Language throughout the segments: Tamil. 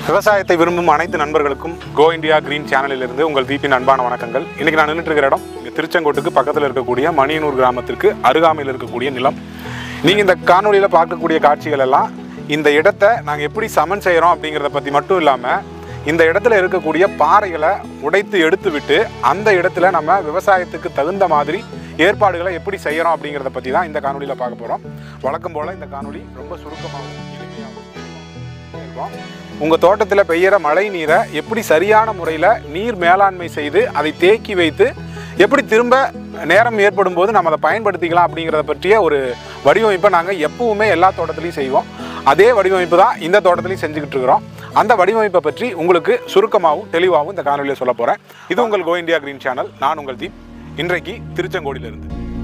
விவசாயத்தை விரும்பும் அனைத்து நண்பர்களுக்கும் கோ இந்தியா கிரீன் சேனலிலிருந்து உங்கள் தீபின் அன்பான வணக்கங்கள் இன்னைக்கு நான் நின்றுட்டு இருக்கிற இடம் இங்கே திருச்செங்கோட்டுக்கு பக்கத்தில் இருக்கக்கூடிய மணியனூர் கிராமத்திற்கு அருகாமையில் இருக்கக்கூடிய நிலம் நீங்கள் இந்த காணொளியில் பார்க்கக்கூடிய காட்சிகள் எல்லாம் இந்த இடத்தை நாங்கள் எப்படி சமன் செய்கிறோம் அப்படிங்கிறத பற்றி மட்டும் இல்லாமல் இந்த இடத்துல இருக்கக்கூடிய பாறைகளை உடைத்து எடுத்து விட்டு அந்த இடத்துல நம்ம விவசாயத்துக்கு தகுந்த மாதிரி ஏற்பாடுகளை எப்படி செய்கிறோம் அப்படிங்கிறத பற்றி தான் இந்த காணொளியில் பார்க்க போகிறோம் வழக்கம் போல் இந்த காணொளி ரொம்ப சுருக்கமாகவும் எளிமையாகவும் இருக்கும் உங்கள் தோட்டத்தில் பெய்கிற மழை நீரை எப்படி சரியான முறையில் நீர் மேலாண்மை செய்து அதை தேக்கி வைத்து எப்படி திரும்ப நேரம் ஏற்படும் போது நம்ம அதை பயன்படுத்திக்கலாம் அப்படிங்கிறத பற்றிய ஒரு வடிவமைப்பை நாங்கள் எப்பவுமே எல்லா தோட்டத்துலையும் செய்வோம் அதே வடிவமைப்பு தான் இந்த தோட்டத்துலையும் செஞ்சுக்கிட்டு இருக்கிறோம் அந்த வடிவமைப்பை பற்றி உங்களுக்கு சுருக்கமாகவும் தெளிவாகவும் இந்த காணொலியில் சொல்ல போகிறேன் இது உங்கள் கோ இந்தியா கிரீன் சேனல் நான் உங்கள் தீப் இன்றைக்கு திருச்செங்கோடியிலிருந்து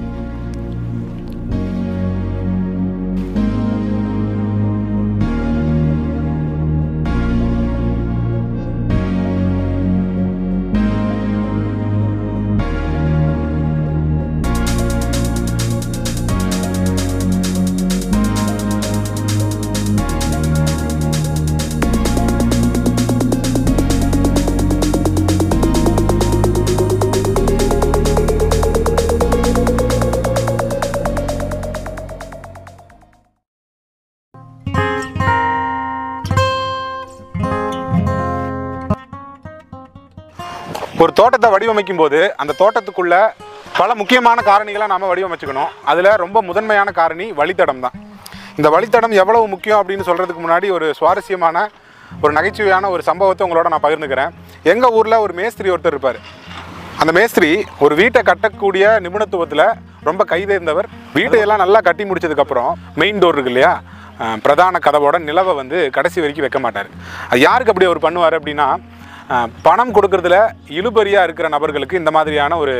ஒரு தோட்டத்தை வடிவமைக்கும் போது அந்த தோட்டத்துக்குள்ள பல முக்கியமான காரணிகளை நாம வடிவமைச்சுக்கணும் அதில் ரொம்ப முதன்மையான காரணி வழித்தடம் தான் இந்த வழித்தடம் எவ்வளவு முக்கியம் அப்படின்னு சொல்கிறதுக்கு முன்னாடி ஒரு சுவாரஸ்யமான ஒரு நகைச்சுவையான ஒரு சம்பவத்தை உங்களோட நான் பகிர்ந்துக்கிறேன் எங்கள் ஊரில் ஒரு மேஸ்திரி ஒருத்தர் இருப்பார் அந்த மேஸ்திரி ஒரு வீட்டை கட்டக்கூடிய நிபுணத்துவத்தில் ரொம்ப கைதேர்ந்தவர் வீட்டையெல்லாம் நல்லா கட்டி முடிச்சதுக்கப்புறம் மெயின் டோர் இருக்கு இல்லையா அஹ், பிரதான கதவோட நிலவை வந்து கடைசி வரைக்கும் வைக்க மாட்டார் அது யாருக்கு அப்படி அவர் பண்ணுவார் அப்படின்னா அஹ், பணம் கொடுக்கறதுல இழுபறியாக இருக்கிற நபர்களுக்கு இந்த மாதிரியான ஒரு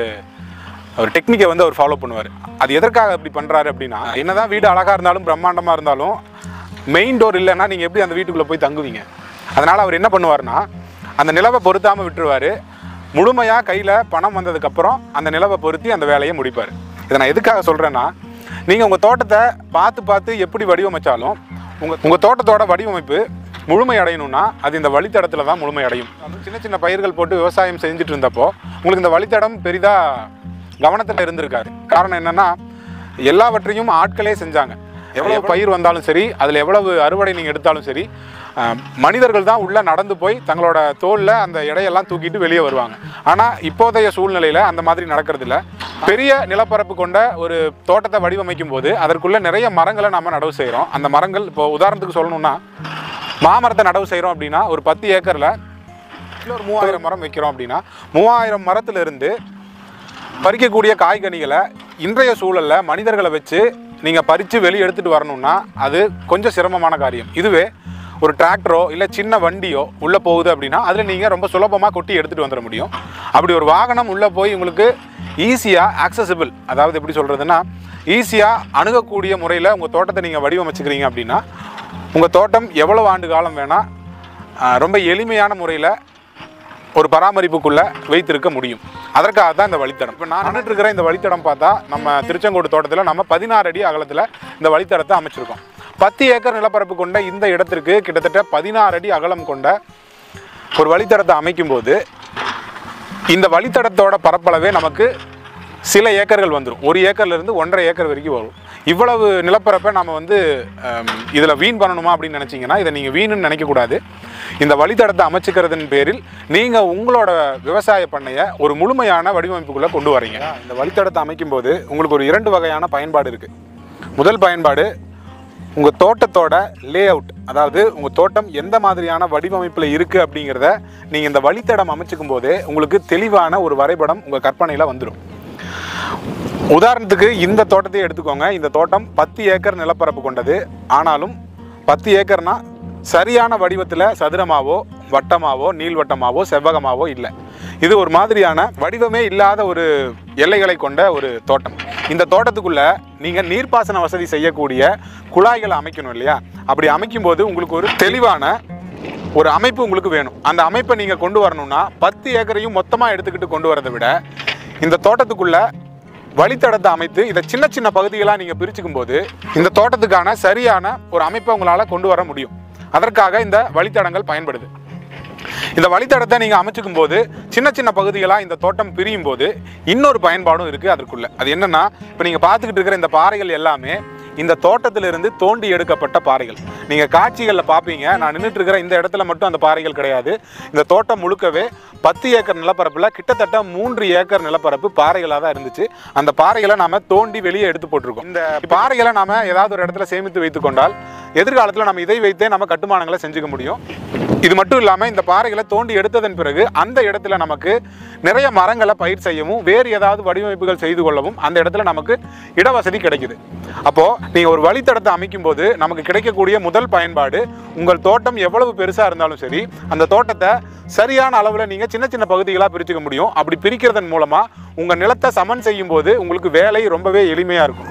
ஒரு டெக்னிக்கை வந்து அவர் ஃபாலோ பண்ணுவார் அது எதற்காக அப்படி பண்ணுறாரு அப்படின்னா என்னதான் வீடு அழகாக இருந்தாலும் பிரம்மாண்டமாக இருந்தாலும் மெயின் டோர் இல்லைன்னா நீங்கள் எப்படி அந்த வீட்டுக்குள்ளே போய் தங்குவீங்க அதனால் அவர் என்ன பண்ணுவார்னா அந்த நிலவை பொருத்தாமல் விட்டுருவார் முழுமையாக கையில் பணம் வந்ததுக்கப்புறம் அந்த நிலவை பொருத்தி அந்த வேலையை முடிப்பார் இதை நான் எதுக்காக சொல்கிறேன்னா நீங்கள் உங்கள் தோட்டத்தை பார்த்து பார்த்து எப்படி வடிவமைச்சாலும் உங்கள் உங்கள் தோட்டத்தோட வடிவமைப்பு முழுமை அடையணும்னா அது இந்த வழித்தடத்தில் தான் முழுமை அடையும் அதுவும் சின்ன சின்ன பயிர்கள் போட்டு விவசாயம் செஞ்சுட்டு இருந்தப்போ உங்களுக்கு இந்த வழித்தடம் பெரிதாக கவனத்தில் இருந்திருக்காரு காரணம் என்னன்னா எல்லாவற்றையும் ஆட்களே செஞ்சாங்க எவ்வளவு பயிர் வந்தாலும் சரி அதில் எவ்வளவு அறுவடை நீங்கள் எடுத்தாலும் சரி அஹ், மனிதர்கள் தான் உள்ளே நடந்து போய் தங்களோட தோளில் அந்த எடையெல்லாம் தூக்கிட்டு வெளியே வருவாங்க ஆனால் இப்போதைய சூழ்நிலையில் அந்த மாதிரி நடக்கிறதில்ல பெரிய நிலப்பரப்பு கொண்ட ஒரு தோட்டத்தை வடிவமைக்கும் போது அதற்குள்ள நிறைய மரங்களை நம்ம நடவு செய்கிறோம் அந்த மரங்கள் இப்போ உதாரணத்துக்கு சொல்லணும்னா மாமரத்தை நடவு செய்கிறோம் அப்படின்னா ஒரு பத்து ஏக்கரில் ஒரு மூவாயிரம் மரம் வைக்கிறோம் அப்படின்னா மூவாயிரம் மரத்துல இருந்து பறிக்கக்கூடிய காய்கனிகளை இன்றைய சூழலில் மனிதர்களை வச்சு நீங்கள் பறித்து வெளியே எடுத்துகிட்டு வரணும்னா அது கொஞ்சம் சிரமமான காரியம் இதுவே ஒரு டிராக்டரோ இல்லை சின்ன வண்டியோ உள்ளே போகுது அப்படின்னா அதில் நீங்கள் ரொம்ப சுலபமாக கொட்டி எடுத்துகிட்டு வந்துட முடியும் அப்படி ஒரு வாகனம் உள்ளே போய் உங்களுக்கு ஈஸியாக ஆக்சசிபிள் அதாவது எப்படி சொல்கிறதுன்னா ஈஸியாக அணுகக்கூடிய முறையில் உங்கள் தோட்டத்தை நீங்கள் வடிவமைச்சுக்கிறீங்க அப்படின்னா உங்கள் தோட்டம் எவ்வளவு ஆண்டு காலம் வேணால் ரொம்ப எளிமையான முறையில் ஒரு பராமரிப்புக்குள்ள வைத்திருக்க முடியும் அதற்காக தான் இந்த வழித்தடம் இப்போ நான் நின்றுட்டு இருக்கிற இந்த வழித்தடம் பார்த்தா நம்ம திருச்செங்கோடு தோட்டத்தில் நம்ம பதினாறு அடி அகலத்தில் இந்த வழித்தடத்தை அமைச்சிருக்கோம் பத்து ஏக்கர் நிலப்பரப்பு கொண்ட இந்த இடத்திற்கு கிட்டத்தட்ட பதினாறு அடி அகலம் கொண்ட ஒரு வழித்தடத்தை அமைக்கும்போது இந்த வழித்தடத்தோட பரப்பளவே நமக்கு சில ஏக்கர்கள் வந்துடும் ஒரு ஏக்கர்ல இருந்து ஒன்றரை ஏக்கர் வரைக்கும் வரும் இவ்வளவு நிலப்பரப்பை நம்ம வந்து இதில் வீண் பண்ணணுமா அப்படின்னு நினச்சிங்கன்னா இதை நீங்கள் வீணுன்னு நினைக்கக்கூடாது இந்த வழித்தடத்தை அமைச்சுக்கிறதன் பேரில் நீங்கள் உங்களோட விவசாய பண்ணையை ஒரு முழுமையான வடிவமைப்புக்குள்ளே கொண்டு வரீங்க இந்த வழித்தடத்தை அமைக்கும்போது உங்களுக்கு ஒரு இரண்டு வகையான பயன்பாடு இருக்குது முதல் பயன்பாடு உங்கள் தோட்டத்தோட லே அவுட் அதாவது உங்கள் தோட்டம் எந்த மாதிரியான வடிவமைப்பில் இருக்குது அப்படிங்கிறத நீங்கள் இந்த வழித்தடம் அமைச்சுக்கும் போதே உங்களுக்கு தெளிவான ஒரு வரைபடம் உங்கள் கற்பனையில் வந்துடும் உதாரணத்துக்கு இந்த தோட்டத்தையே எடுத்துக்கோங்க இந்த தோட்டம் பத்து ஏக்கர் நிலப்பரப்பு கொண்டது ஆனாலும் பத்து ஏக்கர்னா சரியான வடிவத்தில் சதுரமாவோ வட்டமாவோ நீள்வட்டமாவோ செவ்வகமாவோ இல்லை இது ஒரு மாதிரியான வடிவமே இல்லாத ஒரு எல்லைகளை கொண்ட ஒரு தோட்டம் இந்த தோட்டத்துக்குள்ள நீங்கள் நீர்ப்பாசன வசதி செய்யக்கூடிய குழாய்களை அமைக்கணும் இல்லையா அப்படி அமைக்கும்போது உங்களுக்கு ஒரு தெளிவான ஒரு அமைப்பு உங்களுக்கு வேணும் அந்த அமைப்பை நீங்கள் கொண்டு வரணும்னா பத்து ஏக்கரையும் மொத்தமாக எடுத்துக்கிட்டு கொண்டு வரதை விட இந்த தோட்டத்துக்குள்ள வழித்தடத்தை அமைத்து இதை சின்ன சின்ன பகுதிகளாக நீங்கள் பிரிச்சுக்கும் போது இந்த தோட்டத்துக்கான சரியான ஒரு அமைப்பை உங்களால் கொண்டு வர முடியும் அதற்காக இந்த வழித்தடங்கள் பயன்படுது இந்த வழித்தடத்தை நீங்கள் அமைச்சுக்கும் போது சின்ன சின்ன பகுதிகளாக இந்த தோட்டம் பிரியும் போது இன்னொரு பயன்பாடும் இருக்குது அதற்குள்ள அது என்னன்னா இப்போ நீங்கள் பார்த்துக்கிட்டு இருக்கிற இந்த பாறைகள் எல்லாமே இந்த தோட்டத்திலிருந்து தோண்டி எடுக்கப்பட்ட பாறைகள் நீங்கள் காட்சிகளில் பார்ப்பீங்க நான் நின்றுட்டு இருக்கிற இந்த இடத்துல மட்டும் அந்த பாறைகள் கிடையாது இந்த தோட்டம் முழுக்கவே பத்து ஏக்கர் நிலப்பரப்பில் கிட்டத்தட்ட மூன்று ஏக்கர் நிலப்பரப்பு பாறைகளாக தான் இருந்துச்சு அந்த பாறைகளை நாம தோண்டி வெளியே எடுத்து போட்டிருக்கோம் இந்த பாறைகளை நாம ஏதாவது ஒரு இடத்துல சேமித்து வைத்துக் கொண்டால் எதிர்காலத்தில் நம்ம இதை வைத்தே நம்ம கட்டுமானங்களை செஞ்சுக்க முடியும் இது மட்டும் இல்லாமல் இந்த பாறைகளை தோண்டி எடுத்ததன் பிறகு அந்த இடத்துல நமக்கு நிறைய மரங்களை பயிர் செய்யவும் வேறு ஏதாவது வடிவமைப்புகள் செய்து கொள்ளவும் அந்த இடத்துல நமக்கு இடவசதி கிடைக்குது அப்போது நீங்கள் ஒரு வழித்தடத்தை அமைக்கும் போது நமக்கு கிடைக்கக்கூடிய முதல் பயன்பாடு உங்கள் தோட்டம் எவ்வளவு பெருசாக இருந்தாலும் சரி அந்த தோட்டத்தை சரியான அளவில் நீங்கள் சின்ன சின்ன பகுதிகளாக பிரிச்சுக்க முடியும் அப்படி பிரிக்கிறதன் மூலமாக உங்கள் நிலத்தை சமன் செய்யும் போது உங்களுக்கு வேலை ரொம்பவே எளிமையாக இருக்கும்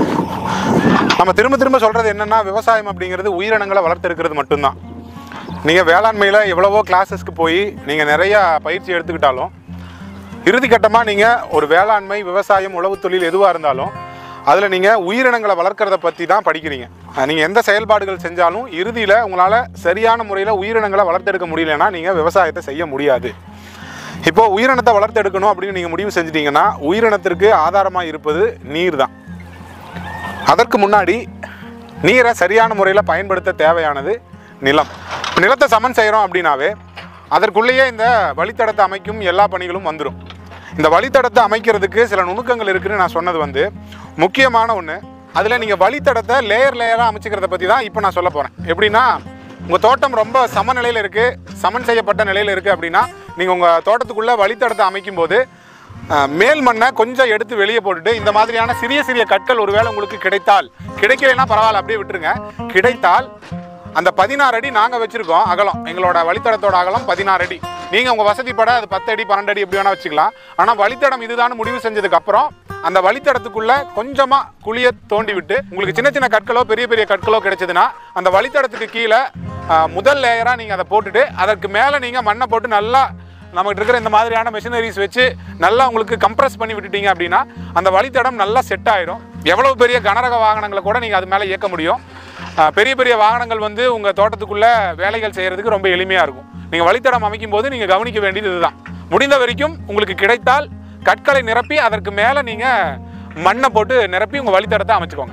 நம்ம திரும்ப திரும்ப சொல்கிறது என்னென்னா விவசாயம் அப்படிங்கிறது உயிரினங்களை வளர்த்தெடுக்கிறது மட்டும்தான் நீங்கள் வேளாண்மையில் எவ்வளவோ கிளாஸஸ்க்கு போய் நீங்கள் நிறையா பயிற்சி எடுத்துக்கிட்டாலும் இறுதிக்கட்டமாக நீங்கள் ஒரு வேளாண்மை விவசாயம் உழவு தொழில் எதுவாக இருந்தாலும் அதில் நீங்கள் உயிரினங்களை வளர்க்குறத பற்றி தான் படிக்கிறீங்க நீங்கள் எந்த செயல்பாடுகள் செஞ்சாலும் இறுதியில் உங்களால் சரியான முறையில் உயிரினங்களை வளர்த்தெடுக்க முடியலன்னா நீங்கள் விவசாயத்தை செய்ய முடியாது இப்போ உயிரினத்தை வளர்த்தெடுக்கணும் அப்படின்னு நீங்கள் முடிவு செஞ்சிட்டீங்கன்னா உயிரினத்திற்கு ஆதாரமாக இருப்பது நீர் தான் அதற்கு முன்னாடி நீரை சரியான முறையில் பயன்படுத்த தேவையானது நிலம் நிலத்தை சமன் செய்கிறோம் அப்படின்னாவே அதற்குள்ளேயே இந்த வழித்தடத்தை அமைக்கும் எல்லா பணிகளும் வந்துடும் இந்த வழித்தடத்தை அமைக்கிறதுக்கு சில நுணுக்கங்கள் இருக்குன்னு நான் சொன்னது வந்து முக்கியமான ஒன்று அதில் நீங்கள் வழித்தடத்தை லேயர் லேயராக அமைச்சிக்கிறத பற்றி தான் இப்போ நான் சொல்ல போகிறேன் எப்படின்னா உங்கள் தோட்டம் ரொம்ப சமநிலையில் இருக்குது சமன் செய்யப்பட்ட நிலையில் இருக்குது அப்படின்னா நீங்கள் உங்கள் தோட்டத்துக்குள்ளே வழித்தடத்தை அமைக்கும் போது அஹ், மேல் மண்ணை கொஞ்சம் எடுத்து வெளியே போட்டுட்டு இந்த மாதிரியான சிறிய சிறிய கற்கள் ஒருவேளை உங்களுக்கு கிடைத்தால் கிடைக்கலைன்னா பரவாயில்ல அப்படியே விட்டுருங்க கிடைத்தால் அந்த பதினாறு அடி நாங்கள் வச்சுருக்கோம் அகலம் எங்களோட வழித்தடத்தோட அகலம் பதினாறு அடி நீங்கள் உங்கள் வசதிப்பட அது பத்து அடி பன்னெண்டு அடி எப்படி வேணால் வச்சுக்கலாம் ஆனால் வழித்தடம் இதுதான் முடிவு செஞ்சதுக்கு அப்புறம் அந்த வழித்தடத்துக்குள்ள கொஞ்சமாக குழியை தோண்டி விட்டு உங்களுக்கு சின்ன சின்ன கற்களோ பெரிய பெரிய கற்களோ கிடைச்சதுன்னா அந்த வழித்தடத்துக்கு கீழே அஹ், முதல் லேயராக நீங்கள் அதை போட்டுட்டு அதற்கு மேலே நீங்கள் மண்ணை போட்டு நல்லா நம்மகிட்ட இருக்கிற இந்த மாதிரியான மெஷினரிஸ் வச்சு நல்லா உங்களுக்கு கம்ப்ரஸ் பண்ணி விட்டுட்டீங்க அப்படின்னா அந்த வழித்தடம் நல்லா செட் ஆயிரும் எவ்வளவு பெரிய கனரக வாகனங்களை கூட நீங்கள் அது மேலே இயக்க முடியும் அஹ் பெரிய பெரிய வாகனங்கள் வந்து உங்கள் தோட்டத்துக்குள்ளே வேலைகள் செய்கிறதுக்கு ரொம்ப எளிமையாக இருக்கும் நீங்கள் வழித்தடம் அமைக்கும் போது நீங்கள் கவனிக்க வேண்டியது இதுதான் முடிந்த வரைக்கும் உங்களுக்கு கிடைத்தால் கற்களை நிரப்பி அதற்கு மேலே நீங்கள் மண்ணை போட்டு நிரப்பி உங்கள் வழித்தடத்தை அமைச்சுக்கோங்க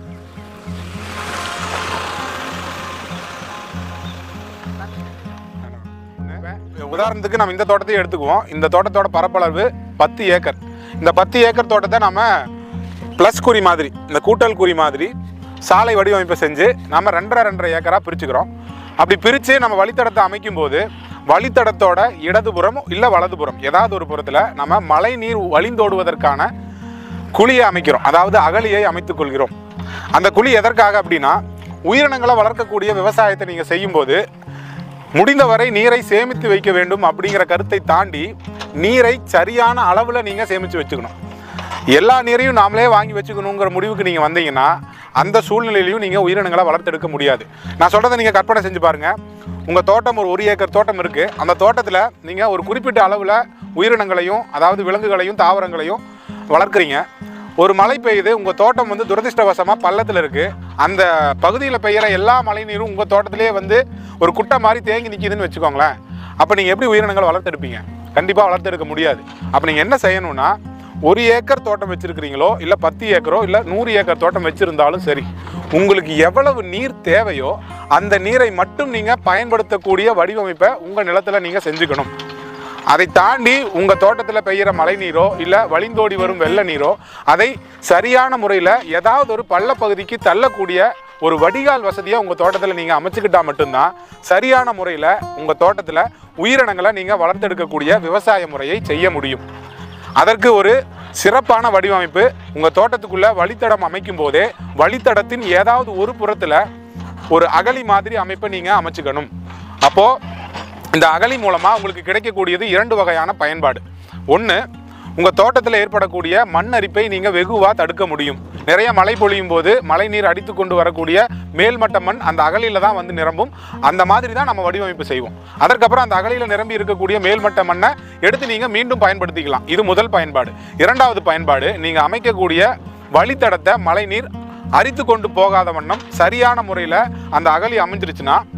உதாரணத்துக்கு நம்ம இந்த தோட்டத்தையும் எடுத்துக்குவோம் இந்த தோட்டத்தோட பரப்பளவு பத்து ஏக்கர் இந்த பத்து ஏக்கர் தோட்டத்தை நம்ம ப்ளஸ் குறி மாதிரி இந்த கூட்டல் குறி மாதிரி சாலை வடிவமைப்பை செஞ்சு நம்ம ரெண்டரை ரெண்டரை ஏக்கராக பிரிச்சுக்கிறோம் அப்படி பிரித்து நம்ம வழித்தடத்தை அமைக்கும் போது வழித்தடத்தோட இடதுபுறம் இல்லை வலதுபுறம் ஏதாவது ஒரு புறத்தில் நம்ம மழை நீர் வழிந்தோடுவதற்கான குழியை அமைக்கிறோம் அதாவது அகழியை அமைத்துக் கொள்கிறோம் அந்த குழி எதற்காக அப்படின்னா உயிரினங்களை வளர்க்கக்கூடிய விவசாயத்தை நீங்கள் செய்யும்போது முடிந்தவரை நீரை சேமித்து வைக்க வேண்டும் அப்படிங்கிற கருத்தை தாண்டி நீரை சரியான அளவில் நீங்கள் சேமித்து வச்சுக்கணும் எல்லா நீரையும் நாமளே வாங்கி வச்சுக்கணுங்கிற முடிவுக்கு நீங்கள் வந்தீங்கன்னா அந்த சூழ்நிலையிலையும் நீங்கள் உயிரினங்களை வளர்த்தெடுக்க முடியாது நான் சொல்கிறத நீங்கள் கற்பனை செஞ்சு பாருங்கள் உங்கள் தோட்டம் ஒரு ஒரு ஏக்கர் தோட்டம் இருக்குது அந்த தோட்டத்தில் நீங்கள் ஒரு குறிப்பிட்ட அளவில் உயிரினங்களையும் அதாவது விலங்குகளையும் தாவரங்களையும் வளர்க்குறீங்க ஒரு மழை பெய்யுது உங்கள் தோட்டம் வந்து துரதிர்ஷ்டவசமாக பள்ளத்தில் இருக்குது அந்த பகுதியில் பெய்கிற எல்லா மழை நீரும் உங்கள் தோட்டத்திலே வந்து ஒரு குட்டை மாதிரி தேங்கி நிற்கிதுன்னு வச்சுக்கோங்களேன் அப்போ நீங்கள் எப்படி உயிரினங்களை வளர்த்தெடுப்பீங்க கண்டிப்பாக வளர்த்தெடுக்க முடியாது அப்போ நீங்கள் என்ன செய்யணும்னா ஒரு ஏக்கர் தோட்டம் வச்சுருக்கிறீங்களோ இல்லை பத்து ஏக்கரோ இல்லை நூறு ஏக்கர் தோட்டம் வச்சுருந்தாலும் சரி உங்களுக்கு எவ்வளவு நீர் தேவையோ அந்த நீரை மட்டும் நீங்கள் பயன்படுத்தக்கூடிய வடிவமைப்பை உங்கள் நிலத்தில் நீங்கள் செஞ்சுக்கணும் அதை தாண்டி உங்கள் தோட்டத்தில் பெய்கிற மழை நீரோ இல்லை வழிந்தோடி வரும் வெள்ள நீரோ அதை சரியான முறையில் ஏதாவது ஒரு பள்ளப்பகுதிக்கு தள்ளக்கூடிய ஒரு வடிகால் வசதியை உங்கள் தோட்டத்தில் நீங்கள் அமைச்சுக்கிட்டா மட்டும்தான் சரியான முறையில் உங்கள் தோட்டத்தில் உயிரினங்களை நீங்கள் வளர்த்தெடுக்கக்கூடிய விவசாய முறையை செய்ய முடியும் அதற்கு ஒரு சிறப்பான வடிவமைப்பு உங்கள் தோட்டத்துக்குள்ளே வழித்தடம் அமைக்கும் போதே வழித்தடத்தின் ஏதாவது ஒரு புறத்தில் ஒரு அகழி மாதிரி அமைப்பை நீங்கள் அமைச்சுக்கணும் அப்போது இந்த அகழி மூலமாக உங்களுக்கு கிடைக்கக்கூடியது இரண்டு வகையான பயன்பாடு ஒன்று உங்கள் தோட்டத்தில் ஏற்படக்கூடிய மண் அரிப்பை நீங்கள் வெகுவாக தடுக்க முடியும் நிறைய மழை பொழியும் போது மழை நீர் அடித்து கொண்டு வரக்கூடிய மேல்மட்ட மண் அந்த அகழியில் தான் வந்து நிரம்பும் அந்த மாதிரி தான் நம்ம வடிவமைப்பு செய்வோம் அதற்கப்புறம் அந்த அகழியில் நிரம்பி இருக்கக்கூடிய மேல்மட்ட மண்ணை எடுத்து நீங்கள் மீண்டும் பயன்படுத்திக்கலாம் இது முதல் பயன்பாடு இரண்டாவது பயன்பாடு நீங்கள் அமைக்கக்கூடிய வழித்தடத்தை மழை நீர் அரித்து கொண்டு போகாத வண்ணம் சரியான முறையில் அந்த அகழி அமைஞ்சிருச்சுன்னா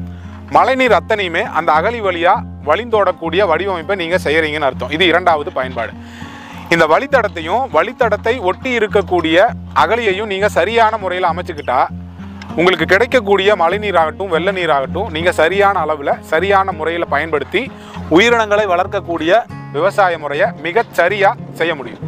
மழைநீர் அத்தனையுமே அந்த அகழி வழியாக வழிந்தோடக்கூடிய வடிவமைப்பை நீங்கள் செய்கிறீங்கன்னு அர்த்தம் இது இரண்டாவது பயன்பாடு இந்த வழித்தடத்தையும் வழித்தடத்தை ஒட்டி இருக்கக்கூடிய அகழியையும் நீங்கள் சரியான முறையில் அமைச்சுக்கிட்டா உங்களுக்கு கிடைக்கக்கூடிய மழைநீராகட்டும் வெள்ள நீராகட்டும் நீங்கள் சரியான அளவில் சரியான முறையில் பயன்படுத்தி உயிரினங்களை வளர்க்கக்கூடிய விவசாய முறையை மிகச் சரியாக செய்ய முடியும்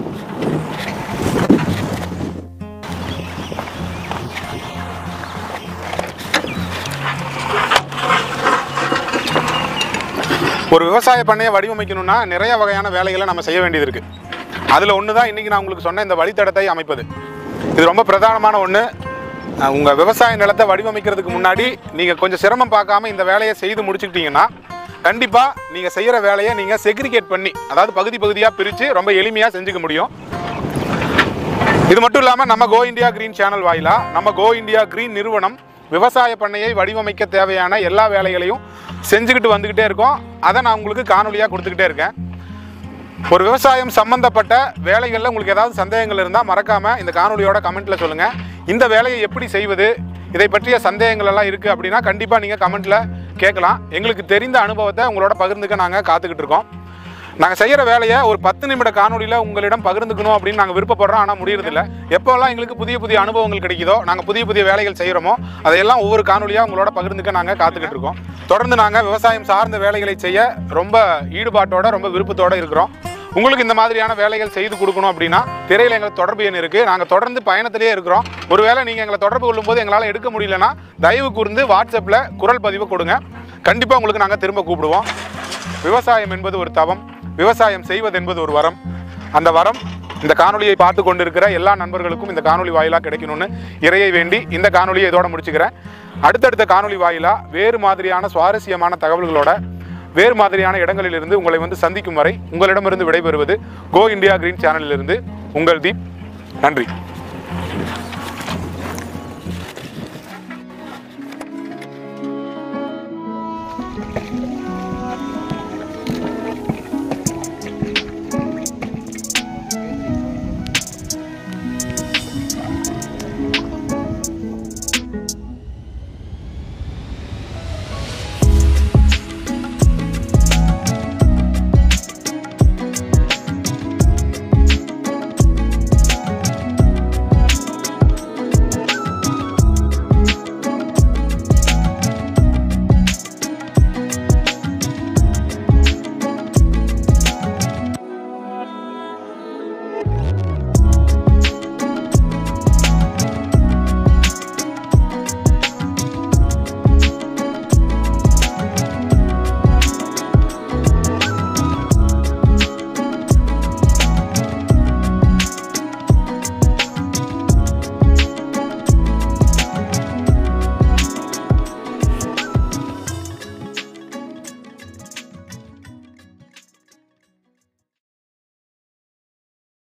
ஒரு விவசாய பண்ணையை வடிவமைக்கணும்னா நிறைய வகையான வேலைகளை நம்ம செய்ய வேண்டியது இருக்குது அதில் ஒன்று தான் இன்றைக்கி நான் உங்களுக்கு சொன்ன இந்த வழித்தடத்தை அமைப்பது இது ரொம்ப பிரதானமான ஒன்று உங்கள் விவசாய நிலத்தை வடிவமைக்கிறதுக்கு முன்னாடி நீங்கள் கொஞ்சம் சிரமம் பார்க்காம இந்த வேலையை செய்து முடிச்சுக்கிட்டீங்கன்னா கண்டிப்பாக நீங்கள் செய்கிற வேலையை நீங்கள் செக்ரிகேட் பண்ணி அதாவது பகுதி பகுதியாக பிரித்து ரொம்ப எளிமையாக செஞ்சுக்க முடியும் இது மட்டும் இல்லாமல் நம்ம கோ இந்தியா கிரீன் சேனல் வாயிலா நம்ம கோ இந்தியா கிரீன் நிறுவனம் விவசாய பண்ணையை வடிவமைக்க தேவையான எல்லா வேலைகளையும் செஞ்சுக்கிட்டு வந்துக்கிட்டே இருக்கோம் அதை நான் உங்களுக்கு காணொலியாக கொடுத்துக்கிட்டே இருக்கேன் ஒரு விவசாயம் சம்பந்தப்பட்ட வேலைகளில் உங்களுக்கு ஏதாவது சந்தேகங்கள் இருந்தால் மறக்காமல் இந்த காணொலியோட கமெண்ட்டில் சொல்லுங்கள் இந்த வேலையை எப்படி செய்வது இதை பற்றிய சந்தேகங்கள் எல்லாம் இருக்குது அப்படின்னா கண்டிப்பாக நீங்கள் கமெண்ட்டில் கேட்கலாம் எங்களுக்கு தெரிந்த அனுபவத்தை உங்களோட பகிர்ந்துக்க நாங்கள் காத்துக்கிட்டு இருக்கோம் நாங்கள் செய்கிற வேலையை ஒரு பத்து நிமிட காணொலியில் உங்களிடம் பகிர்ந்துக்கணும் அப்படின்னு நாங்கள் விருப்பப்படுறோம் ஆனால் முடியறதில்ல எப்போல்லாம் எங்களுக்கு புதிய புதிய அனுபவங்கள் கிடைக்குதோ நாங்கள் புதிய புதிய வேலைகள் செய்கிறோமோ அதையெல்லாம் ஒவ்வொரு காணொலியாக உங்களோட பகிர்ந்துக்க நாங்கள் காத்துக்கிட்டு இருக்கோம் தொடர்ந்து நாங்கள் விவசாயம் சார்ந்த வேலைகளை செய்ய ரொம்ப ஈடுபாட்டோட ரொம்ப விருப்பத்தோட இருக்கிறோம் உங்களுக்கு இந்த மாதிரியான வேலைகள் செய்து கொடுக்கணும் அப்படின்னா திரையில் எங்களுக்கு தொடர்பு எண் இருக்குது நாங்கள் தொடர்ந்து பயணத்திலேயே இருக்கிறோம் ஒருவேளை நீங்கள் எங்களை தொடர்பு கொள்ளும்போது எங்களால் எடுக்க முடியலன்னா தயவு கூர்ந்து வாட்ஸ்அப்பில் குரல் பதிவு கொடுங்க கண்டிப்பாக உங்களுக்கு நாங்கள் திரும்ப கூப்பிடுவோம் விவசாயம் என்பது ஒரு தவம் விவசாயம் செய்வது என்பது ஒரு வரம் அந்த வரம் இந்த காணொலியை பார்த்து கொண்டிருக்கிற எல்லா நண்பர்களுக்கும் இந்த காணொலி வாயிலாக கிடைக்கணும்னு இறையை வேண்டி இந்த காணொலியை இதோட முடிச்சுக்கிறேன் அடுத்தடுத்த காணொலி வாயிலா வேறு மாதிரியான சுவாரஸ்யமான தகவல்களோட வேறு மாதிரியான இடங்களிலிருந்து உங்களை வந்து சந்திக்கும் வரை உங்களிடமிருந்து விடைபெறுவது கோ இந்தியா கிரீன் சேனலிலிருந்து உங்கள் தீப் நன்றி